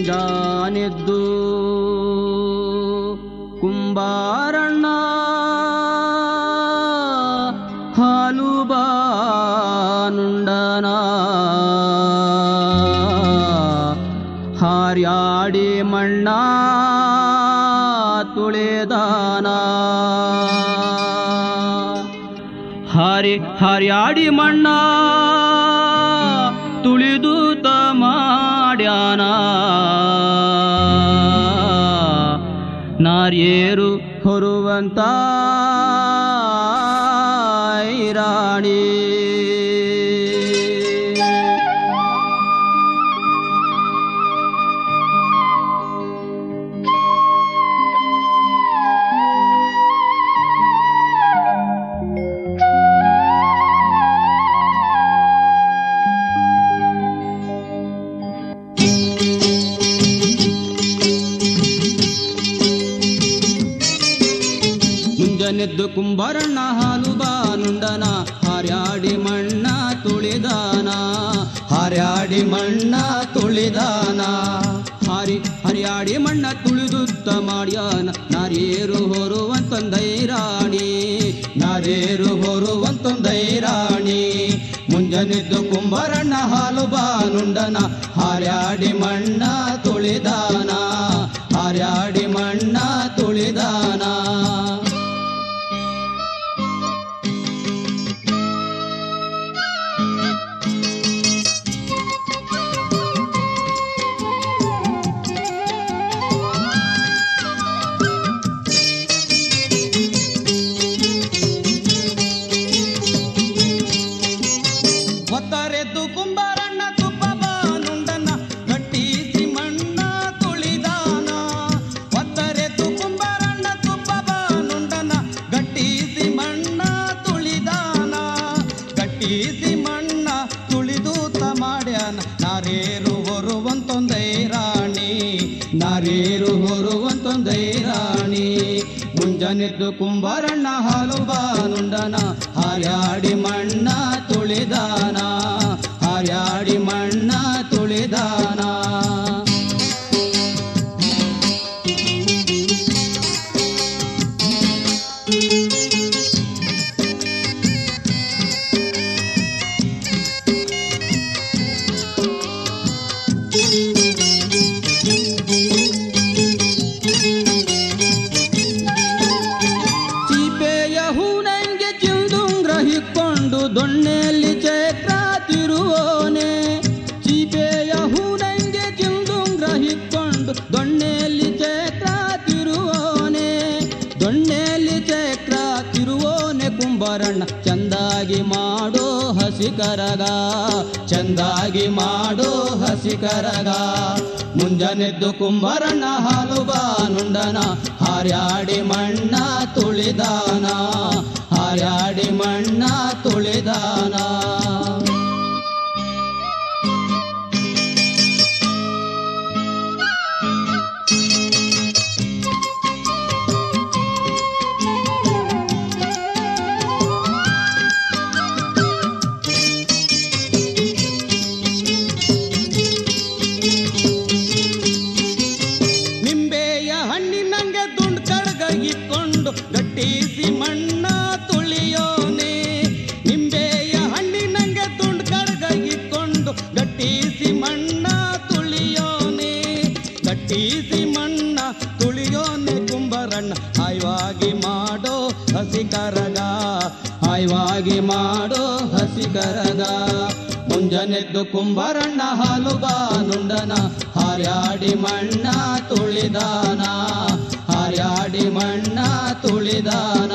ಮುಂಜಾನೆದ್ದು ಕುಂಬಾರಣ್ಣ ಹಾಲು ಬಾನುಂಡನ ಹಾರ್ಯಾಡಿ ಮಣ್ಣ ತುಳಿದಾನ ಹಾರಿ ಹಾರ್ಯಾಡಿ ಮಣ್ಣ ತುಳಿದು ತ ಮಾಡ್ಯಾನ ನಾರ್ಯೇರು ಹೊರುವಂತ ರಾಣಿ ಮುಂಜಾನೆದ್ದು ಕುಂಬಾರಣ್ಣ ಹಾಲು ಬಾನುಂಡನ ಹಾರ್ಯಾಡಿ ಮಣ್ಣ ತುಳಿದಾನ ಹಾರ್ಯಾಡಿ ಮಣ್ಣ ತುಳಿದಾನ ಹಾರಿ ಹರಿಯಾಡಿ ಮಣ್ಣ ತುಳಿದುತ್ತ ಮಾಡ್ಯಾನ ನಾರೇರು ಹೊರುವಂತೊಂದೈರಾಣಿ ನಾರೇರು ಹೊರುವಂತೊಂದೈರಾಣಿ ಮುಂಜಾನೆದ್ದು ಕುಂಬಾರಣ್ಣ ಹಾಲು ಬಾನುಂಡನ ಹಾರ್ಯಾಡಿ ಮಣ್ಣ ತುಳಿದಾನ ಹಾರ್ಯಾಡಿ ಮಣ್ಣ ತುಳಿದಾನ ಒತ್ತರೆದ್ದು ಕುಂಬಾರಣ್ಣ ತುಪ್ಪ ಬಾನುಂಡನ ಗಟ್ಟಿಸಿ ಮಣ್ಣ ತುಳಿದಾನ ಒತ್ತರೆದ್ದು ಕುಂಬಾರಣ್ಣ ತುಪ್ಪ ಬಾನುಂಡನ ಗಟ್ಟಿಸಿ ಮಣ್ಣ ತುಳಿದಾನ ಗಟ್ಟಿಸಿ ಮಣ್ಣ ತುಳಿದೂತ ಮಾಡ್ಯಾನ ನಾರೇರು ಹೊರುವಂತೊಂದೈ ರಾಣಿ ನಾರೇರು ಹೊರುವಂತೊಂದೈ ರಾಣಿ ಮುಂಜಾನೆದ್ದು ಕುಂಬಾರಣ್ಣ ಹಾಲು ಬಾನುಂಡನ ಹಾರ್ಯಾಡಿ ಮಣ್ಣ ತುಳಿದಾನ ಹಾರ್ಯಾಡಿ ಮಣ್ಣ ತುಳಿದಾನ ಚೀಪೆಯ ಹೂನಂಗೆ ಚಿಲ್ದುಂಗ್ರ ಹಿಕ್ಕೊಂಡು ದೊಣ್ಣೆಯಲ್ಲಿ ಚೈತ್ರ ತಿರುವೋನೆ ಚೀಪೆಯ ಹೂನಂಗೆ ಚಿಲ್ದುಂಗ್ರ ಹಿಕ್ಕೊಂಡು ದೊಣ್ಣೆಯಲ್ಲಿ ಚೈತ್ರ ತಿರುವೋನೆ ದೊಣ್ಣೆಯಲ್ಲಿ ಚೈತ್ರ ತಿರುವೋನೆ ಕುಂಬಾರಣ್ಣ ಚಂದಾಗಿ ಮಾಡೋ ಹಸಿ ಕರಗ ಚಂದಾಗಿ ಮಾಡೋ ಹಸಿ ಕರಗ ಮುಂಜಾನೆದ್ದು ಕುಂಬಾರಣ್ಣ ಹಾಲು ಬಾನುಂಡನ ಹಾರ್ಯಾಡಿ ಮಣ್ಣ ತುಳಿದಾನ ಹಾರ್ಯಾಡಿ ಮಣ್ಣ ತುಳಿದಾನ ನಿಂಬೆಯ ಹಣ್ಣಿನಂಗೆ ದುಂಡ್ ಕಡ್ಗ ಇಕ್ಕೊಂಡು ಗಟ್ಟಿಸಿ ಮಣ್ಣ ತುಳಿಯೋನೆ ನಿಂಬೆಯ ಹಣ್ಣಿನಂಗೆ ದುಂಡ್ ಕಡ್ಗ ಇಕ್ಕೊಂಡು ಗಟ್ಟಿಸಿ ಮಣ್ಣ ತುಳಿಯೋನೆ ಗಟ್ಟಿಸಿ ಮಣ್ಣ ತುಳಿಯೋನೆ ಕುಂಬರಣ್ಣ ಹಾಯ್ವಾಗಿ ಮಾಡೋ ಹಸಿ ಕರಗ ಹಾಯ್ವಾಗಿ ಮಾಡೋ ಹಸಿ ಕರಗ ಮುಂಜಾನೆದ್ದು ಕುಂಬಾರಣ್ಣ ಹಾಲು ಬಾನುಂಡನ ಹಾರ್ಯಾಡಿ ಮಣ್ಣ ತುಳಿದಾನ ಹಾರ್ಯಾಡಿ ಮಣ್ಣ ತುಳಿದಾನ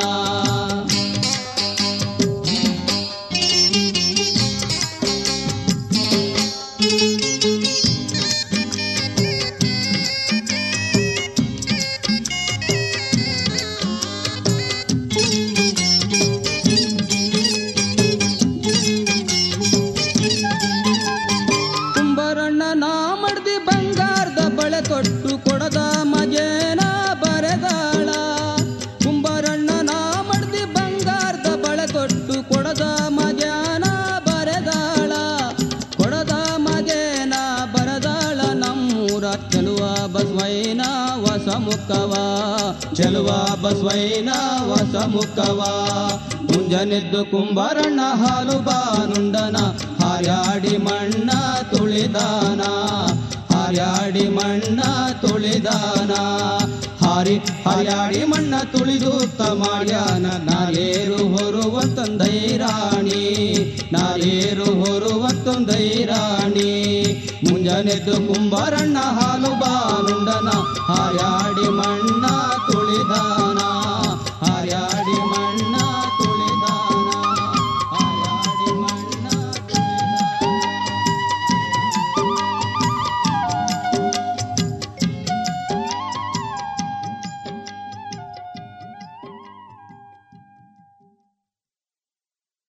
ಕುಂಬರಣ್ಣ ನಾ ಮಡ್ದಿ ಬಂಗಾರದ ಬಳೆ ತೊಟ್ಟು ಕೊಡದ ಮಗೇನ ಬರೆದಾಳ ಕುಂಬರಣ್ಣ ನಾ ಮಡ್ದಿ ಬಂಗಾರದ ಬಳೆ ತೊಟ್ಟು ಕೊಡದ ಮಗೇನ ಬರೆದಾಳ ಕೊಡದ ಮಗೇನ ಬರದಾಳ ನಮ್ಮೂರ ಕೆಲವು ಮುಖವ ಚೆಲುವ ಬಸವೈನ ಹೊಸ ಮುಖವ ಮುಂಜಾನೆದ್ದು ಕುಂಬಾರಣ್ಣ ಹಾಲು ಬಾನುಂಡನ ಹಾರ್ಯಾಡಿ ಮಣ್ಣ ತುಳಿದಾನ ಹಾರ್ಯಾಡಿ ಮಣ್ಣ ತುಳಿದಾನ ಹಾರಿ ಹಾರ್ಯಾಡಿ ಮಣ್ಣ ತುಳಿದೂತ ಮಾಡ್ಯಾನ ನಾರೇರು ಹೊರುವಂತಂದೈರಾಣಿ ನಾರೇರು ಹೊರುವಂತಂದೈರಾಣಿ ಮುಂಜಾನೆದ್ದು ಕುಂಬಾರಣ್ಣ ಹಾಲು ಬಾನುಂಡನ ಹಾರ್ಯಾಡಿ ಮಣ್ಣ